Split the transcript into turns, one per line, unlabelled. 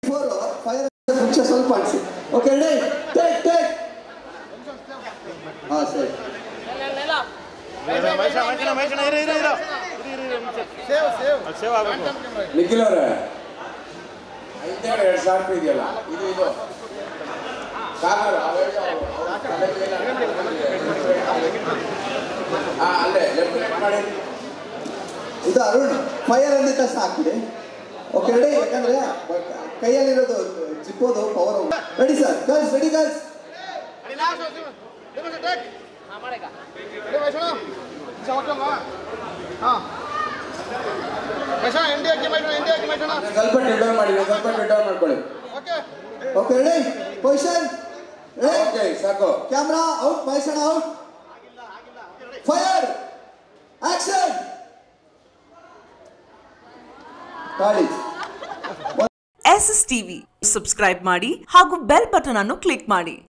four fire ಮುಂಚೆ ಸ್ವಲ್ಪ ಅನಿಸಿ ಓಕೆ ರೆಡಿ ಟೇಕ್ ಟೇಕ್ ಹಾಂ ಸರಿ
ನಿಖಿಲ್ ಅವರೇ ಐದೇಳು ಎರಡು ಸಾವಿರ ರೂಪಾಯಿ ಇದೆಯಲ್ಲ ಇದು ಇದು ಕಾಕರು ಅವೆಲ್ಲ ಅವ್ರ ತಲೆ ಮೇಲೆ ಹಾ ಅಲ್ಲೇ ಲೆಫ್ಟ್ ರೈಟ್ ಮಾಡಿ
ಇದು ಅರುಣ್ ಫೈರ್ ಅಂದಿದ ತಕ್ಷಣ ಹಾಕ್ಬಿಡಿ ಓಕೆ ರೆಡಿ ಯಾಕಂದ್ರೆ ಕೈಯಲ್ಲಿರೋದು ಜಿಪ್ಪೋದು power ready sir girls ready girls
ಸ್ವಲ್ಪ ಡಿಡೌನ್ ಮಾಡಿ ಸ್ವಲ್ಪ ಡಿಡೌನ್ ಮಾಡ್ಕೊಳ್ಳಿ
okay ready position ready
okay ಸಾಕು
ಕ್ಯಾಮ್ರಾ ಔಟ್ ಮಹೇಶಣ್ಣ ಔಟ್ ಫೈರ್ ಆಕ್ಷನ್ ಗಾಡಿ
ಎಸ್ ಎಸ್ ಟಿವಿ ಸಬ್ಸ್ಕ್ರೈಬ್ ಮಾಡಿ ಹಾಗೂ ಬೆಲ್ ಬಟನ್ ಅನ್ನು ಕ್ಲಿಕ್ ಮಾಡಿ